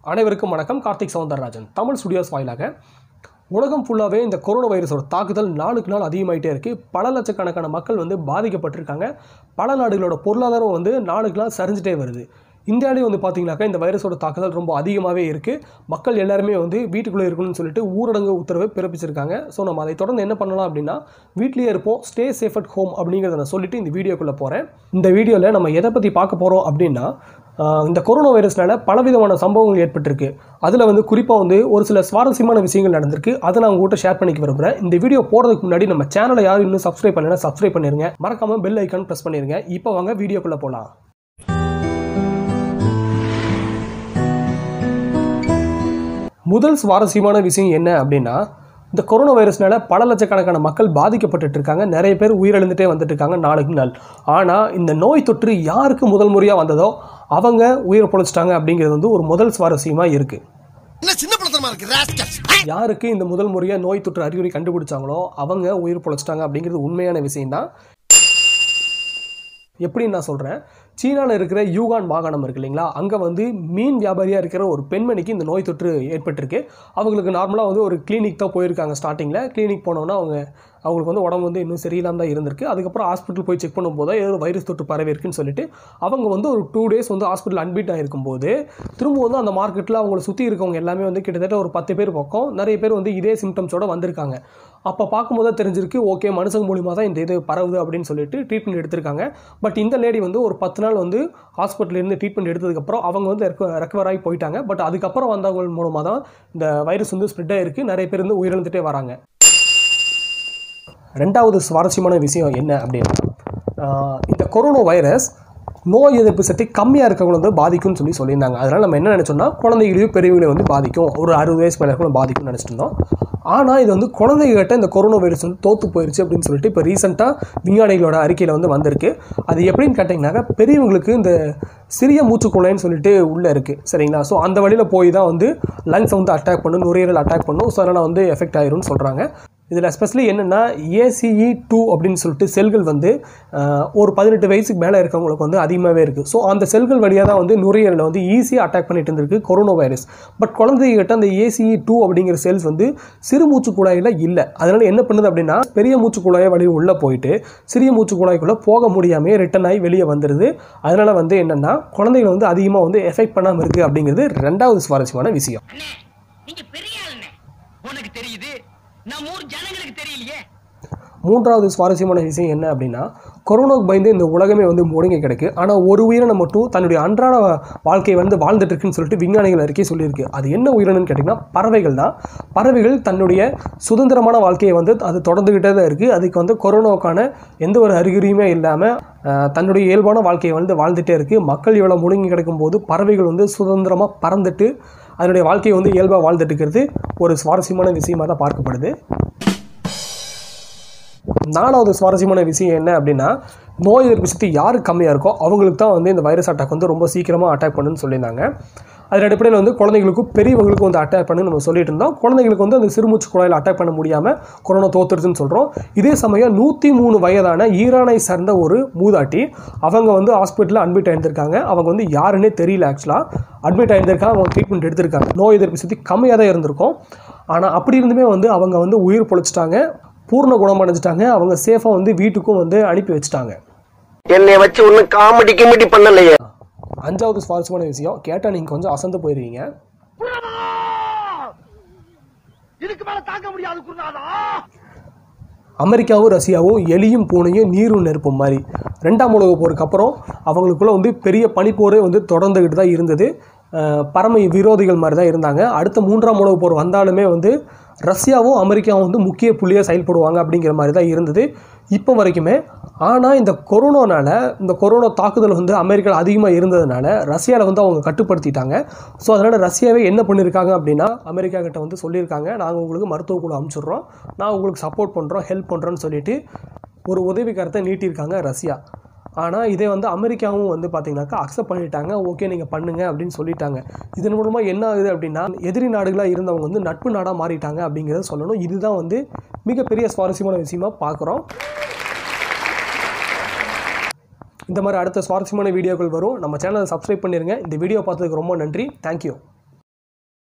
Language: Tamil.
அனைவருக்கும் வணக்கம் கார்த்திக் சவுந்தரராஜன் தமிழ் ஸ்டுடியோஸ் வாயிலாக உலகம் ஃபுல்லாகவே இந்த கொரோனா வைரஸோட தாக்குதல் நாளுக்கு நாள் அதிகமாயிட்டே இருக்குது பல லட்சக்கணக்கான மக்கள் வந்து பாதிக்கப்பட்டிருக்காங்க பல நாடுகளோட பொருளாதாரம் வந்து நாளுக்கு நாள் சரிஞ்சிட்டே வருது இந்தியாவிலேயே வந்து பார்த்தீங்கன்னாக்கா இந்த வைரஸோட தாக்குதல் ரொம்ப அதிகமாகவே இருக்குது மக்கள் எல்லாருமே வந்து வீட்டுக்குள்ளே இருக்கணும்னு சொல்லிட்டு ஊரடங்கு உத்தரவை பிறப்பிச்சிருக்காங்க ஸோ நம்ம அதை தொடர்ந்து என்ன பண்ணலாம் அப்படின்னா வீட்லேயே இருப்போம் ஸ்டே சேஃப் அட் ஹோம் அப்படிங்கிறத நான் சொல்லிட்டு இந்த வீடியோக்குள்ளே போகிறேன் இந்த வீடியோவில் நம்ம எதை பற்றி பார்க்க போகிறோம் அப்படின்னா ஆஹ் இந்த கொரோனா வைரஸ்னால பலவிதமான சம்பவங்கள் ஏற்பட்டிருக்கு அதில் வந்து குறிப்பாக வந்து ஒரு சில சுவாரஸ்யமான விஷயங்கள் நடந்திருக்கு அதை நான் உங்கள்கிட்ட ஷேர் பண்ணிக்க விரும்புகிறேன் இந்த வீடியோ போகிறதுக்கு முன்னாடி நம்ம சேனலை யாரும் இன்னும் சப்ஸ்கிரைப் பண்ணலைன்னா சப்ஸ்கிரைப் பண்ணிருங்க மறக்காம பெல் ஐக்கான் ப்ரெஸ் பண்ணிருங்க இப்போ வாங்க வீடியோக்குள்ளே போகலாம் முதல் சுவாரஸ்யமான விஷயம் என்ன அப்படின்னா இந்த கொரோனா வைரஸ்னால பல லட்சக்கணக்கான மக்கள் பாதிக்கப்பட்டுட்டு இருக்காங்க நிறைய பேர் உயிரிழந்துட்டே வந்துட்டு இருக்காங்க நாளுக்கு நாள் ஆனால் இந்த நோய் தொற்று யாருக்கு முதல் முறையாக வந்ததோ அவங்க உயிரை பொழைச்சிட்டாங்க அப்படிங்கிறது வந்து ஒரு முதல் சுவாரஸ்யமாக இருக்குது என்ன சின்ன படத்தனமா இருக்கு ராஸ்கல்ஸ் யாருக்கு இந்த முதல் முறையாக நோய் தொற்று அறிகுறி கண்டுபிடிச்சாங்களோ அவங்க உயிர் பொழைச்சிட்டாங்க அப்படிங்கிறது உண்மையான விஷயம்தான் எப்படின்னு நான் சொல்கிறேன் சீனாவில் இருக்கிற யூகான் மாகாணம் இருக்கு இல்லைங்களா அங்கே வந்து மீன் வியாபாரியாக இருக்கிற ஒரு பெண்மணிக்கு இந்த நோய் தொற்று ஏற்பட்டிருக்கு அவங்களுக்கு நார்மலாக வந்து ஒரு கிளினிக் தான் போயிருக்காங்க ஸ்டார்டிங்கில் கிளினிக் போனோன்னா அவங்க அவங்களுக்கு வந்து உடம்பு வந்து இன்னும் சரியில்லாம தான் இருந்திருக்கு அதுக்கப்புறம் ஹாஸ்பிட்டல் போய் செக் பண்ணும்போது தான் ஏதோ வைரஸ் தொற்று பரவி இருக்குன்னு சொல்லிட்டு அவங்க வந்து ஒரு டூ டேஸ் வந்து ஹாஸ்பிட்டல் அட்மிட் ஆகிருக்கும்போது திரும்ப வந்து அந்த மார்க்கெட்டில் அவங்கள சுற்றி இருக்கவங்க எல்லாமே வந்து கிட்டத்தட்ட ஒரு பத்து பேர் பக்கம் நிறைய பேர் வந்து இதே சிம்டம்ஸோட வந்திருக்காங்க அப்போ பார்க்கும்போது தான் தெரிஞ்சிருக்கு ஓகே மனுஷங்க மூலியமாக தான் இந்த இது பரவுது அப்படின்னு சொல்லிட்டு ட்ரீட்மெண்ட் எடுத்திருக்காங்க பட் இந்த லேடி வந்து ஒரு பத்து நாள் வந்து ஹாஸ்பிட்டல்ல இருந்து ட்ரீட்மெண்ட் எடுத்ததுக்கப்புறம் அவங்க வந்து ரெக்கவர் ஆகி போயிட்டாங்க பட் அதுக்கப்புறம் வந்தவங்க மூலமாக தான் இந்த வைரஸ் வந்து ஸ்ப்ரெட் ஆயிருக்கு நிறைய பேர் வந்து உயிரிழந்துட்டே வராங்க ரெண்டாவது சுவாரஸ்யமான விஷயம் என்ன அப்படின்னா ஆஹ் இந்த கொரோனா வைரஸ் நோய் எதிர்ப்பு சக்தி கம்மியாக இருக்கவங்களை வந்து பாதிக்கும்னு சொல்லி சொல்லியிருந்தாங்க அதனால் நம்ம என்ன நினச்சோம்னா குழந்தைகளையும் பெரியவங்களையும் வந்து பாதிக்கும் ஒரு அறுபது வயசு மேலே இருக்கவங்களும் பாதிக்கும்னு நினச்சிட்டு இருந்தோம் ஆனால் இது வந்து குழந்தைகிட்ட இந்த கொரோனா வைரஸ் வந்து தோற்று போயிருச்சு அப்படின்னு சொல்லிட்டு இப்போ ரீசெண்டாக விஞ்ஞானிகளோட அறிக்கையில் வந்து வந்திருக்கு அது எப்படின்னு கேட்டிங்கனாக்கா பெரியவங்களுக்கு இந்த சிறிய மூச்சுக்குழாய்ன்னு சொல்லிட்டு உள்ளே இருக்குது சரிங்களா ஸோ அந்த வழியில் போய் தான் வந்து லங்ஸை வந்து அட்டாக் பண்ணும் நுரையீரல் அட்டாக் பண்ணும் ஸோ அதனால் வந்து எஃபெக்ட் ஆயிரும்னு சொல்கிறாங்க இதில் எஸ்பெஷலி என்னென்னா ஏசிஇ டூ அப்படின்னு சொல்லிட்டு செல்கள் வந்து ஆஹ், ஒரு பதினெட்டு வயசுக்கு மேலே இருக்கவங்களுக்கு வந்து அதிகமாகவே இருக்குது ஸோ அந்த செல்கள் வழியாக தான் வந்து நுரையீரலை வந்து ஈஸியாக அட்டாக் பண்ணிட்டு இருந்திருக்கு கொரோனா வைரஸ் பட் குழந்தைகிட்ட அந்த ஏசிஇ டூ அப்படிங்கிற செல்ஸ் வந்து சிறு மூச்சு குழாயில் இல்லை அதனால் என்ன பண்ணுது அப்படின்னா பெரிய மூச்சு குழாயை வழி உள்ளே போயிட்டு சிறிய மூச்சு குழாய்க்குள்ளே போக முடியாமே ரிட்டன் ஆகி வெளியே வந்துடுது அதனால் வந்து என்னென்னா குழந்தைகளை வந்து அதிகமாக வந்து எஃபெக்ட் பண்ணாமல் இருக்குது அப்படிங்கிறது ரெண்டாவது சுவாரஸ்யமான விஷயம் அண்ணே நீங்க பெரிய ஆளுண்ணே உனக்கு தெரியுது நம்ம ஊர் ஜனங்களுக்கு தெரியலையே மூன்றாவது சுவாரஸ்யமான விஷயம் என்ன அப்படின்னா கொரோனாவுக்கு பயந்து இந்த உலகமே வந்து முடங்கி கிடக்கு ஆனால் ஒரு உயிரினம் மட்டும் தன்னுடைய அன்றாட வா- வாழ்க்கையை வந்து வாழ்ந்துட்டு இருக்குன்னு சொல்லிட்டு விஞ்ஞானிகள் அறிக்கை சொல்லியிருக்கு அது என்ன உயிரினம்னு கேட்டிங்கன்னா பறவைகள் தான் பறவைகள் தன்னுடைய சுதந்திரமான வாழ்க்கையை வந்து அது தொடர்ந்துக்கிட்டே தான் இருக்குது அதுக்கு வந்து கொரோனாவுக்கான எந்த ஒரு அறிகுறியுமே இல்லாமல் தன்னுடைய இயல்பான வாழ்க்கையை வந்து வாழ்ந்துட்டே இருக்குது மக்கள் இவ்வளோ முடங்கி கிடக்கும்போது பறவைகள் வந்து சுதந்திரமாக பறந்துட்டு அதனுடைய வாழ்க்கையை வந்து இயல்பாக வாழ்ந்துட்டு இருக்கிறது ஒரு சுவாரஸ்யமான விஷயமாக தான் பார்க்கப்படுது நாலாவது சுவாரஸ்யமான விஷயம் என்ன அப்படின்னா நோய் எதிர்ப்பு சக்தி யாரு கம்மியாக இருக்கோ அவங்களுக்கு தான் வந்து இந்த வைரஸ் அட்டாக் வந்து ரொம்ப சீக்கிரமாக அட்டாக் பண்ணுன்னு சொல்லியிருந்தாங்க அதன் அடிப்படையில் வந்து குழந்தைங்களுக்கும் பெரியவங்களுக்கும் வந்து அட்டாக் பண்ணு நம்ம சொல்லிட்டு இருந்தோம் குழந்தைங்களுக்கு வந்து அந்த சிறுமூச்சு குழாயில் அட்டாக் பண்ண முடியாமல் கொரோனா தோத்துருதுன்னு சொல்கிறோம் இதே சமயம் நூற்றி மூணு வயதான ஈரானை சார்ந்த ஒரு மூதாட்டி அவங்க வந்து ஹாஸ்பிட்டலில் அட்மிட் ஆயிருந்திருக்காங்க அவங்க வந்து யாருன்னே தெரியல ஆக்சுவலாக அட்மிட் ஆயிருந்திருக்காங்க அவங்க ட்ரீட்மெண்ட் எடுத்திருக்காங்க நோய் எதிர்ப்பு சக்தி கம்மியாக தான் இருந்திருக்கும் ஆனால் அப்படி இருந்துமே வந்து அவங்க வந்து உயிர் பொழைச்சிட்டாங்க பூர்ண குணமடைஞ்சிட்டாங்க அவங்க சேஃபாக வந்து வீட்டுக்கும் வந்து அனுப்பி வச்சுட்டாங்க என்னை வச்சு ஒன்னும் காமெடி கிமெடி பண்ணலையே அஞ்சாவது சுவாரஸ்யமான விஷயம் கேட்டால் நீங்கள் கொஞ்சம் அசந்து போயிருவீங்க இதுக்கு மேல தாங்க முடியாது குருநாதா அமெரிக்காவும் ரஷ்யாவும் எலியும் பூனையும் நீரும் நெருப்பும் மாதிரி ரெண்டாம் உலக போருக்கு அப்புறம் அவங்களுக்குள்ள வந்து பெரிய பனிப்போரே வந்து தொடர்ந்துக்கிட்டு தான் இருந்தது அஹ் பரம விரோதிகள் மாதிரி தான் இருந்தாங்க அடுத்த மூன்றாம் உலக போர் வந்தாலுமே வந்து ரஷ்யாவும் அமெரிக்காவும் வந்து முக்கிய புள்ளியாக செயல்படுவாங்க அப்படிங்கிற மாதிரி தான் இருந்தது இப்போ வரைக்குமே ஆனால் இந்த கொரோனானால இந்த கொரோனா தாக்குதல் வந்து அமெரிக்காவில் அதிகமாக இருந்ததுனால ரஷ்யாவில் வந்து அவங்க கட்டுப்படுத்திட்டாங்க ஸோ அதனால் ரஷ்யாவே என்ன பண்ணியிருக்காங்க அப்படின்னா அமெரிக்கா கிட்ட வந்து சொல்லியிருக்காங்க நாங்கள் உங்களுக்கு மருத்துவ குழு அனுப்பிச்சிடுறோம் நான் உங்களுக்கு சப்போர்ட் பண்ணுறோம் ஹெல்ப் பண்ணுறோன்னு சொல்லிட்டு ஒரு உதவிக்கரத்தை நீட்டியிருக்காங்க ரஷ்யா ஆனால் இதே வந்து அமெரிக்காவும் வந்து பார்த்தீங்கன்னாக்கா அக்செப்ட் பண்ணிட்டாங்க ஓகே நீங்கள் பண்ணுங்க அப்படின்னு சொல்லிட்டாங்க இதன் மூலமாக என்ன ஆகுது அப்படின்னா எதிரி நாடுகளாக இருந்தவங்க வந்து நட்பு நாடாக மாறிட்டாங்க அப்படிங்கிறத சொல்லணும் இதுதான் வந்து மிகப்பெரிய சுவாரஸ்யமான விஷயமா பார்க்குறோம் இந்த மாதிரி அடுத்த சுவாரஸ்யமான வீடியோக்கள் வரும் நம்ம சேனலை சப்ஸ்கிரைப் பண்ணிடுங்க இந்த வீடியோ பார்த்ததுக்கு ரொம்ப நன்றி தேங்க்யூ